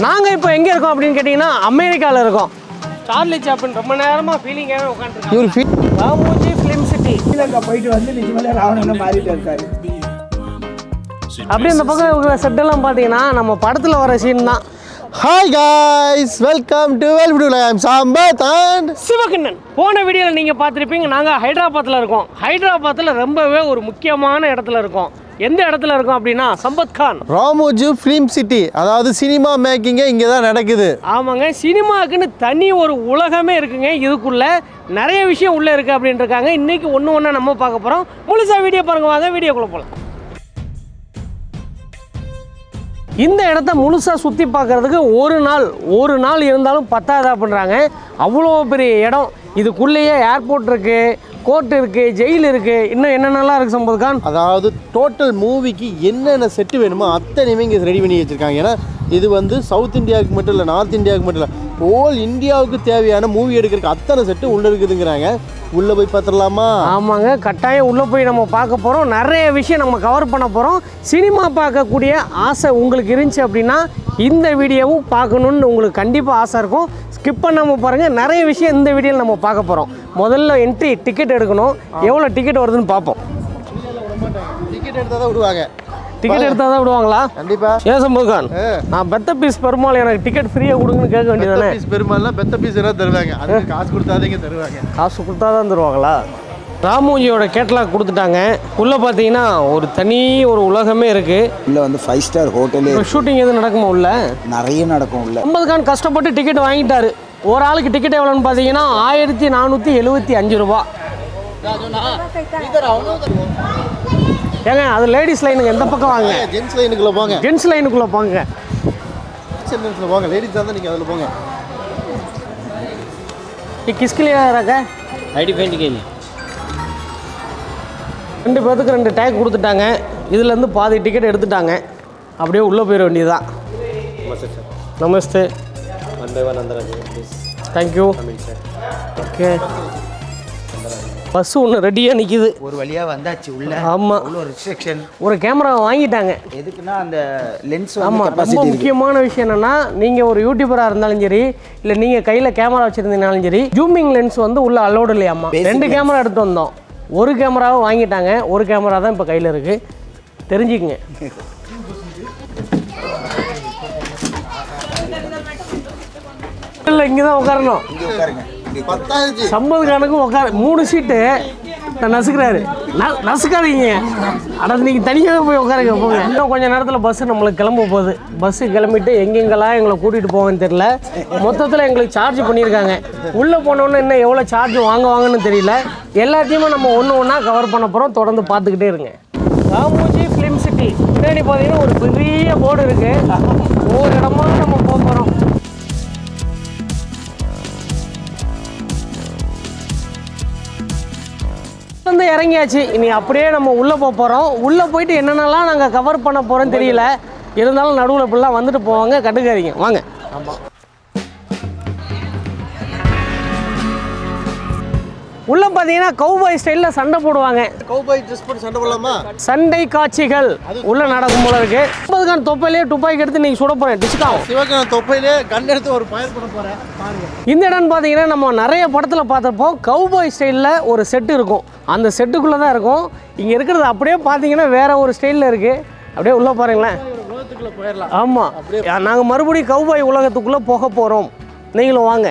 நாங்கள் இப்போ எங்கே இருக்கோம் அப்படின்னு கேட்டிங்கன்னா அமெரிக்காவில் இருக்கோம் சார்லி சாப்பின் ரொம்ப நேரமாக ஃபீலிங்காகவே உட்காந்துருக்காங்க இவர் feel Ramoji film city Sri Lanka போயிட்டு வந்து நிஜமாலே ராவணனை மாறிட்டு இருக்காரு அப்படியே இந்த பக்கம் இருக்கிற செட்டெல்லாம் பார்த்தீங்கன்னா நம்ம படத்தில் வர சீன் தான் ஹாய் காய்ஸ் வெல்கம் டு வெல் விடு ஐம் சாம்பத் அண்ட் சிவகண்ணன் போன வீடியோவில் நீங்கள் பார்த்துருப்பீங்க நாங்கள் ஹைதராபாத்தில் இருக்கோம் ஹைதராபாத்தில் ரொம்பவே ஒரு முக்கியமான இடத்துல இருக்கோம் எந்த இடத்துல இருக்கோம் அப்படின்னா சம்பத் கான் ராமோஜி ஃபிலிம் சிட்டி அதாவது சினிமா மேக்கிங்கே இங்கே தான் நடக்குது ஆமாங்க சினிமாவுக்குன்னு தனி ஒரு உலகமே இருக்குங்க இதுக்குள்ள நிறைய விஷயம் உள்ளே இருக்குது அப்படின்னு இருக்காங்க இன்றைக்கி ஒன்று ஒன்றா நம்ம பார்க்க போகிறோம் முழுசாக வீடியோ பாருங்க வாங்க வீடியோக்குள்ளே போகலாம் இந்த இடத்த முழுசாக சுற்றி பார்க்குறதுக்கு ஒரு நாள் ஒரு நாள் இருந்தாலும் பத்தாதா பண்ணுறாங்க அவ்வளோ பெரிய இடம் இதுக்குள்ளேயே ஏர்போர்ட் இருக்குது கோர்ட் இருக்குது ஜெயில் இருக்குது இன்னும் என்னென்னலாம் இருக்குது சம்பத் கான் அதாவது டோட்டல் மூவிக்கு என்னென்ன செட்டு வேணுமோ அத்தனையுமே இங்கே ரெடி பண்ணி வச்சுருக்காங்க ஏன்னா இது வந்து சவுத் இந்தியாவுக்கு மட்டும் இல்லை நார்த் இந்தியாவுக்கு மட்டும் இல்லை ஹோல் இந்தியாவுக்கு தேவையான மூவி எடுக்கிறதுக்கு அத்தனை செட்டு உள்ளே இருக்குதுங்கிறாங்க உள்ளே போய் பார்த்துடலாமா ஆமாங்க கட்டாயம் உள்ளே போய் நம்ம பார்க்க போகிறோம் நிறைய விஷயம் நம்ம கவர் பண்ண போகிறோம் சினிமா பார்க்கக்கூடிய ஆசை உங்களுக்கு இருந்துச்சு அப்படின்னா இந்த வீடியோவும் பார்க்கணுன்னு உங்களுக்கு கண்டிப்பாக ஆசை இருக்கும் ஸ்கிப் பண்ணாமல் பாருங்கள் நிறைய விஷயம் இந்த வீடியோவில் நம்ம பார்க்க போகிறோம் முதல்ல என்ட்ரி டிக்கெட் எடுக்கணும் எவ்வளோ டிக்கெட் வருதுன்னு பார்ப்போம் டிக்கெட் எடுத்தால் தான் விடுவாங்க டிக்கெட் எடுத்தால் தான் விடுவாங்களா கண்டிப்பாக ஏன் சம்பதுகான் நான் பெத்த பீஸ் பெருமாள் எனக்கு டிக்கெட் ஃப்ரீயாக கொடுங்கன்னு கேட்க வேண்டியதானே பீஸ் பெருமாள்னா பெத்த பீஸ் எல்லாம் தருவாங்க அதுக்கு காசு கொடுத்தாதீங்க தருவாங்க காசு கொடுத்தா தான் தருவாங்களா ராமோஜியோட கேட்லாக் கொடுத்துட்டாங்க உள்ளே பார்த்தீங்கன்னா ஒரு தனி ஒரு உலகமே இருக்குது உள்ள வந்து ஃபைவ் ஸ்டார் ஹோட்டலே இப்போ ஷூட்டிங் எதுவும் நடக்குமா உள்ள நிறைய நடக்கும் உள்ள ஐம்பது கான் கஷ்டப்பட்டு டிக்கெட் வாங்கிட்டாரு ஒரு ஆளுக்கு டிக்கெட் எவ்வளோன்னு பார்த்தீங்கன்னா ஆயிரத்தி நானூற்றி எழுபத்தி அஞ்சு ரூபா ஏங்க அது லேடிஸ் லைனுங்க எந்த பக்கம் வாங்க ஜென்ஸ் லைனுக்குள்ள போங்க ஜென்ஸ் லைனுக்குள்ளே போங்க ஜென்ஸ்ல போங்க லேடிஸ் தான் நீங்கள் அதில் போங்க ये किसके लिए आ रखा है आईडी पेंट के लिए ரெண்டு பேர்த்துக்கு ரெண்டு டேக் கொடுத்துட்டாங்க இதுலேருந்து பாதி டிக்கெட் எடுத்துட்டாங்க அப்படியே உள்ளே போயிட வேண்டியதுதான் नमस्ते सर நமஸ்தே वन बाय वन अंदर आ जाइए please thank you coming sir okay bus ஒன்று ரெடியாக நிற்கிது ஒரு வழியா வந்தாச்சு உள்ள ஆமாம் அவ்வளோ ரிஸ்ட்ரிக்ஷன் ஒரு கேமரா வாங்கிட்டாங்க எதுக்குன்னா அந்த லென்ஸ் ஆமாம் வந்து ரொம்ப கெப்பாசிட்டி இருக்கு முக்கியமான விஷயம் என்னன்னா நீங்கள் ஒரு யூடியூபராக இருந்தாலும் சரி இல்லை நீங்கள் கையில் கேமரா வச்சுருந்தீங்கனாலும் சரி ஜூமிங் லென்ஸ் வந்து உள்ள அலோடு இல்லையாம்மா Basic ரெண்டு lens. கேமரா எடுத்து வந்தோம் ஒரு கேமராவை வாங்கிட்டாங்க ஒரு கேமரா தான் இப்போ கையில் இருக்குது தெரிஞ்சுக்குங்க இல்லை இங்கே தான் உட்காரணும் இங்க உட்காருங்க பத்தாயிரச்சு சம்பது கணக்கும் உட்கார மூணு சீட்டு நான் நசுக்கிறாரு ந- நசுக்காதீங்க அட நீங்கள் தனியாகவே போய் உட்காருங்க போங்க இன்னும் கொஞ்ச நேரத்தில் பஸ்ஸு நம்மளுக்கு கிளம்ப போகுது பஸ்ஸு கிளம்பிட்டு எங்கெங்கெல்லாம் எங்களை கூட்டிகிட்டு போவேன்னு தெரியல மொத்தத்தில் எங்களுக்கு சார்ஜ் பண்ணியிருக்காங்க உள்ளே போனோன்னு இன்னும் எவ்வளோ சார்ஜ் வாங்குவாங்கன்னு தெரியல எல்லாத்தையுமே நம்ம ஒன்று ஒன்றா கவர் பண்ண போகிறோம் தொடர்ந்து பார்த்துக்கிட்டே இருங்க ராமோஜி ஃபிலிம் சிட்டி பின்னாடி பார்த்தீங்கன்னா ஒரு பெரிய போர்டு இருக்குது ஒவ்வொரு இடமா நம்ம போக போகிறோம் வந்து இறங்கியாச்சு இனி அப்படியே நம்ம உள்ளே போக போகிறோம் உள்ளே போயிட்டு என்னென்னலாம் நாங்கள் கவர் பண்ண போகிறோன்னு தெரியல இருந்தாலும் நடுவில் இப்படிலாம் வந்துட்டு போவாங்க கண்டுக்காதீங்க வாங்க உள்ளே பார்த்தீங்கன்னா கௌபாய் ஸ்டைலில் சண்டை போடுவாங்க கௌபாய் ட்ரெஸ் போட்டு சண்டை போடலாமா சண்டை காட்சிகள் உள்ள நடக்கும் போல இருக்கு ஐம்பதுக்கான தொப்பையிலே துப்பாக்கி எடுத்து நீங்கள் சுட போகிறேன் டிஸ்காவும் சிவகான தொப்பையிலே கண் எடுத்து ஒரு பயர் பண்ண போறேன் பாருங்க இந்த இடம்னு பார்த்தீங்கன்னா நம்ம நிறைய படத்தில் பார்த்துருப்போம் கவுபாய் ஸ்டைலில் ஒரு செட்டு இருக்கும் அந்த செட்டுக்குள்ளே தான் இருக்கும் இங்கே இருக்கிறது அப்படியே பார்த்தீங்கன்னா வேற ஒரு ஸ்டைலில் இருக்குது அப்படியே உள்ளே பாருங்களேன் உலகத்துக்குள்ள போயிடலாம் ஆமாம் நாங்கள் மறுபடியும் கவுபாய் உலகத்துக்குள்ளே போக போகிறோம் நீங்களும் வாங்க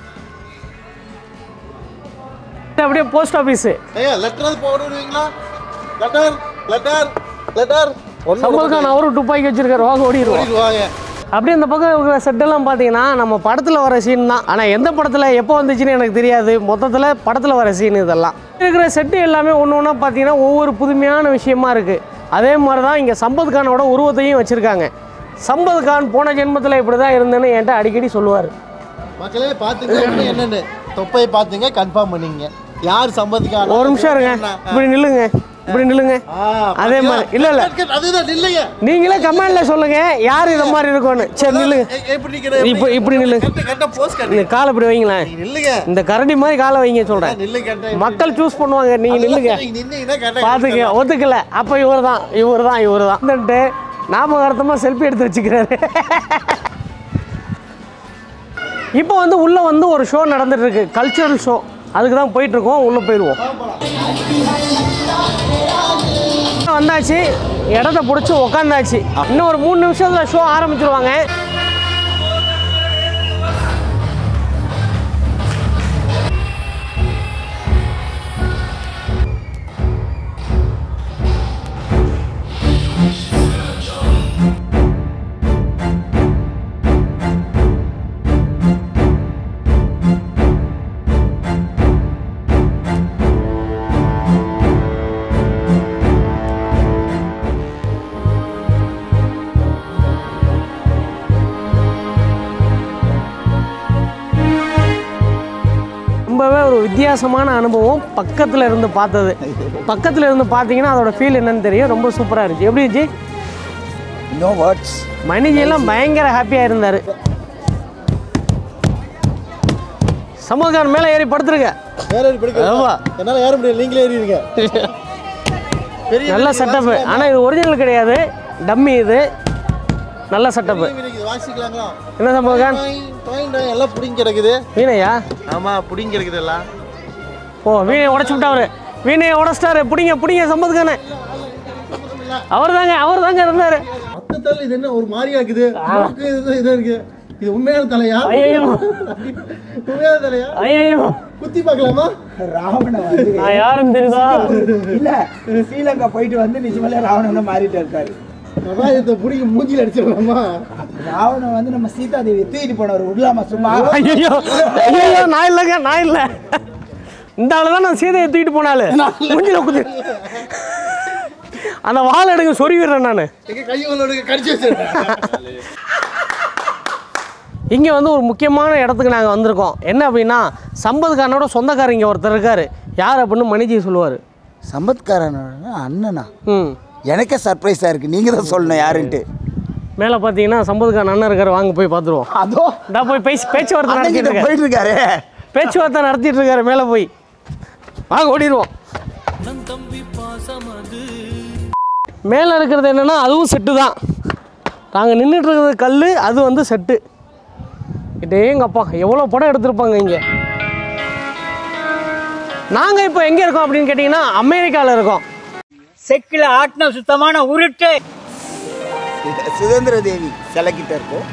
இது அப்படியே போஸ்ட் ஆஃபீஸு ஐயா லெட்டர் போட விடுவீங்களா லெட்டர் லெட்டர் லெட்டர் ஒன்று சம்பதுக்கான அவரும் துப்பாக்கி வச்சிருக்காரு வாங்க ஓடிடுவோம் வாங்க அப்படியே இந்த பக்கம் இருக்கிற செட்டெல்லாம் பார்த்தீங்கன்னா நம்ம படத்தில் வர சீன் தான் ஆனால் எந்த படத்தில் எப்போ வந்துச்சுன்னு எனக்கு தெரியாது மொத்தத்தில் படத்தில் வர சீன் இதெல்லாம் இருக்கிற செட்டு எல்லாமே ஒன்று ஒன்றா பார்த்தீங்கன்னா ஒவ்வொரு புதுமையான விஷயமா இருக்குது அதே மாதிரி தான் இங்கே சம்பத் கானோட உருவத்தையும் வச்சுருக்காங்க சம்பத் கான் போன ஜென்மத்தில் இப்படி தான் இருந்தேன்னு என்கிட்ட அடிக்கடி சொல்லுவார் மக்களே பார்த்துங்க எப்படி என்னன்னு தொப்பையை பார்த்துங்க கன்ஃபார்ம் பண்ணிங்க யார் சம்பந்திக்கான ஒரு நிமிஷம் இருங்க இப்படி நில்லுங்க இப்படி நில்லுங்க அதே மாதிரி இல்லை இல்லை அதுதான் இல்லைங்க நீங்களே கமெண்ட்ல சொல்லுங்க யார் இதை மாதிரி இருக்கும்னு சரி நில்லுங்க எப்படி நிக்கிறேன் இப்போ இப்படி நில்லுங்க கரெக்டாக போஸ்ட் கட்டு இந்த காலை இப்படி வைங்களேன் நில்லுங்க இந்த கரடி மாதிரி காலை வைங்க சொல்கிறேன் நில்லுங்க கரெக்டாக மக்கள் சூஸ் பண்ணுவாங்க நீங்க நில்லுங்க நின்னீங்கன்னா கரெக்டாக பாத்துக்க ஒத்துக்கல அப்ப இவர் தான் இவர் தான் இவர் தான் நாம அர்த்தமா செல்ஃபி எடுத்து வச்சுக்கிறாரு இப்போ வந்து உள்ளே வந்து ஒரு ஷோ நடந்துட்டு இருக்கு கல்ச்சுரல் ஷோ அதுக்கு தான் போயிட்டு இருக்கோம் உள்ளே போயிடுவோம் வந்தாச்சு இடத்த பிடிச்சி உக்காந்தாச்சு இன்னும் ஒரு மூணு நிமிஷத்தில் ஷோ ஆரம்பிச்சிருவாங்க ரொம்பவே ஒரு வித்தியாசமான அனுபவம் பக்கத்தில் இருந்து பார்த்தது பக்கத்தில் இருந்து பார்த்தீங்கன்னா அதோட ஃபீல் என்னன்னு தெரியும் ரொம்ப சூப்பராக இருந்துச்சு எப்படி இருந்துச்சு நோ வேர்ட்ஸ் மணிஜி எல்லாம் பயங்கர ஹாப்பியாக இருந்தார் சமூகக்காரன் மேலே ஏறி படுத்துருங்க வேற ஏறி படிக்க ஆமா. என்னால ஏற முடியல நீங்களே ஏறிடுங்க பெரிய நல்ல செட்டப்பு ஆனால் இது ஒரிஜினல் கிடையாது டம்மி இது நல்ல செட்டப்பு வீட்டுக்கு இது வாசிக்கலாங்களா என்ன சமூகக்காரன் டாய், டாய், டாய், எல்லாம் புடிங்க கிடக்குது வீணையா ஆமா புடிங்க கிடக்குது எல்லாம் ஓ வீணையை உடச்சு விட்டாரு வீணையை உடச்சிட்டாரு பிடிங்க பிடிங்க சம்பதுக்கானே அவர் தாங்க அவர் தாங்க இருந்தார் மொத்தத்தால இது என்ன ஒரு மாதிரியா இருக்குது மூக்கு இது இதா இருக்கு இது உண்மையான தலையா ஐயோ உண்மையான தலையா ஐயோ குத்தி பார்க்கலாமா ராவணன் வந்து நான் யாருன்னு தெரியுதா இல்ல ஸ்ரீலங்கா போயிட்டு வந்து நிஜமாலே ராவணனை மாறிட்டு இருக்காரு அதான் இதை புடிங்க மூஞ்சில அடிச்சிடலாமா ராவணன் வந்து நம்ம சீதா தேவி தூக்கிட்டு போனவர் விடலாமா சும்மா ஐயோ ஐயோ நான் இல்லைங்க நான் இல்லை இந்த ஆளு தான் நான் சீதையை தூக்கிட்டு போனாலு மூஞ்சில குத்து அந்த வால் எடுங்க சொருவிடுறேன் நான் எங்க கையோட கடிச்சு வச்சிருக்கேன் இங்கே வந்து ஒரு முக்கியமான இடத்துக்கு நாங்கள் வந்திருக்கோம் என்ன அப்படின்னா சம்பத்காரனோட சொந்தக்காரங்க ஒருத்தர் இருக்கார் யார் அப்படின்னு மணிஜி சொல்லுவார் சம்பத்காரன் அண்ணனா ம் எனக்கே சர்ப்ரைஸா இருக்கு நீங்க தான் சொல்லணும் யாருன்ட்டு மேலே பார்த்தீங்கன்னா சம்பத்காரன் அண்ணன் இருக்கார் வாங்க போய் பார்த்துருவோம் அதோ நான் போய் பேசி பேச்சுவார்த்தை அண்ணன் நடத்திட்டு கிட்ட இருக்கேன் போயிட்டு இருக்காரு பேச்சுவார்த்தை நடத்திட்டு இருக்காரு மேலே போய் வாங்க ஓடிடுவோம் மேலே இருக்கிறது என்னன்னா அதுவும் செட்டு தான் நாங்கள் நின்றுட்டு இருக்கிறது கல் அது வந்து செட்டு டேங்கப்பா எவ்வளோ படம் எடுத்திருப்பாங்க இங்கே நாங்கள் இப்போ எங்கே இருக்கோம் அப்படின்னு கேட்டிங்கன்னா அமெரிக்காவில் இருக்கோம் செக்கில் ஆட்டின சுத்தமான உருட்டு சுதந்திர தேவி சிலைக்கிட்ட இருக்கும்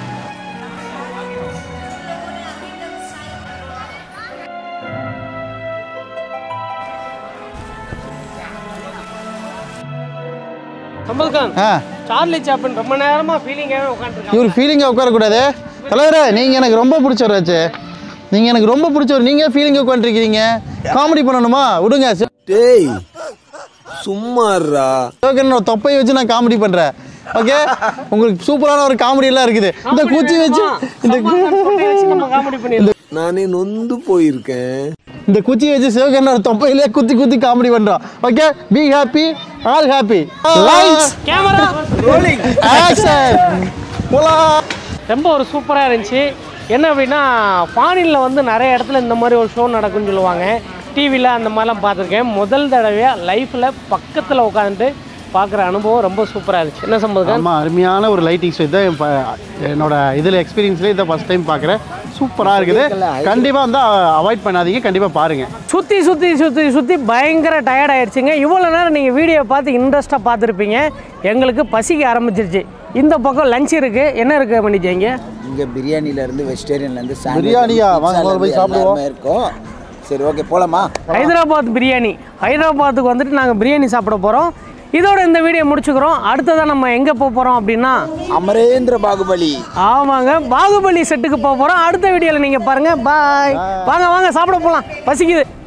சம்பத்கான் ஆ சார்லி சாப்பின் ரொம்ப நேரமாக ஃபீலிங்காகவே உட்காந்துருக்காங்க இவர் ஃபீலிங்காக உட்காரக்கூடாது தலைவரே நீங்கள் எனக்கு ரொம்ப பிடிச்சவராச்சு நீங்கள் எனக்கு ரொம்ப பிடிச்சவர் நீங்கள் ஃபீலிங்காக உட்காந்துருக்கீங்க காமெடி பண்ணணுமா விடுங்க டேய் சும்மாறா சிவகண்ணோட தொப்பையை வச்சு நான் காமெடி பண்ணுறேன் ஓகே உங்களுக்கு சூப்பரான ஒரு காமெடி எல்லாம் இருக்குது இந்த குச்சி வச்சு இந்த நம்ம காமெடி பண்ணிடலாம் நானே நொந்து போயிருக்கேன் இந்த குச்சி வச்சு சிவகண்ணோட தொப்பையிலே குத்தி குத்தி காமெடி பண்ணுறோம் okay be happy all happy lights camera action போலாம் ரொம்ப ஒரு சூப்பராக இருந்துச்சு என்ன அப்படின்னா ஃபாரினில் வந்து நிறைய இடத்துல இந்த மாதிரி ஒரு ஷோ நடக்கும்னு சொல்லுவாங்க டிவியில் அந்த மாதிரிலாம் பார்த்துருக்கேன் முதல் தடவையாக லைஃப்பில் பக்கத்தில் உட்காந்துட்டு பார்க்குற அனுபவம் ரொம்ப சூப்பராக இருந்துச்சு என்ன சம்பந்தம் ஆமாம் அருமையான ஒரு லைட்டிங் ஷோ இதான் இப்போ என்னோட இதில் எக்ஸ்பீரியன்ஸ்லேயே இதை ஃபஸ்ட் டைம் பார்க்குறேன் சூப்பராக இருக்குது கண்டிப்பாக வந்து அவாய்ட் பண்ணாதீங்க கண்டிப்பாக பாருங்கள் சுற்றி சுற்றி சுற்றி சுற்றி பயங்கர டயர்ட் ஆயிடுச்சுங்க இவ்வளோ நேரம் நீங்கள் வீடியோ பார்த்து இன்ட்ரெஸ்ட்டாக பார்த்துருப்பீங்க எங்களுக்கு பசிக்க ஆரம்பிச்சிருச்சு இந்த பக்கம் லஞ்ச் இருக்குது என்ன இருக்குது பண்ணிச்சீங்க இங்க பிரியாணில இருந்து வெஜிடேரியன்ல இருந்து sandwich பிரியாணியா? இருந்து வாங்க, pizza ல முதல்ல போய் இருந்து சாப்பிடுவோம். எல்லாமே இருக்கும் சரி ஓகே போலாமா ஹைதராபாத் பிரியாணி ஹைதராபாத்துக்கு வந்துட்டு நாங்கள் பிரியாணி சாப்பிட போகிறோம் இதோட இந்த வீடியோ முடிச்சுக்கிறோம் அடுத்ததான் நம்ம எங்கே போக போகிறோம் அப்படின்னா அமரேந்திர பாகுபலி ஆமாங்க பாகுபலி செட்டுக்கு போக போகிறோம் அடுத்த வீடியோவில் நீங்கள் பாருங்கள் பாய் வாங்க வாங்க சாப்பிட போகலாம் பசிக்குது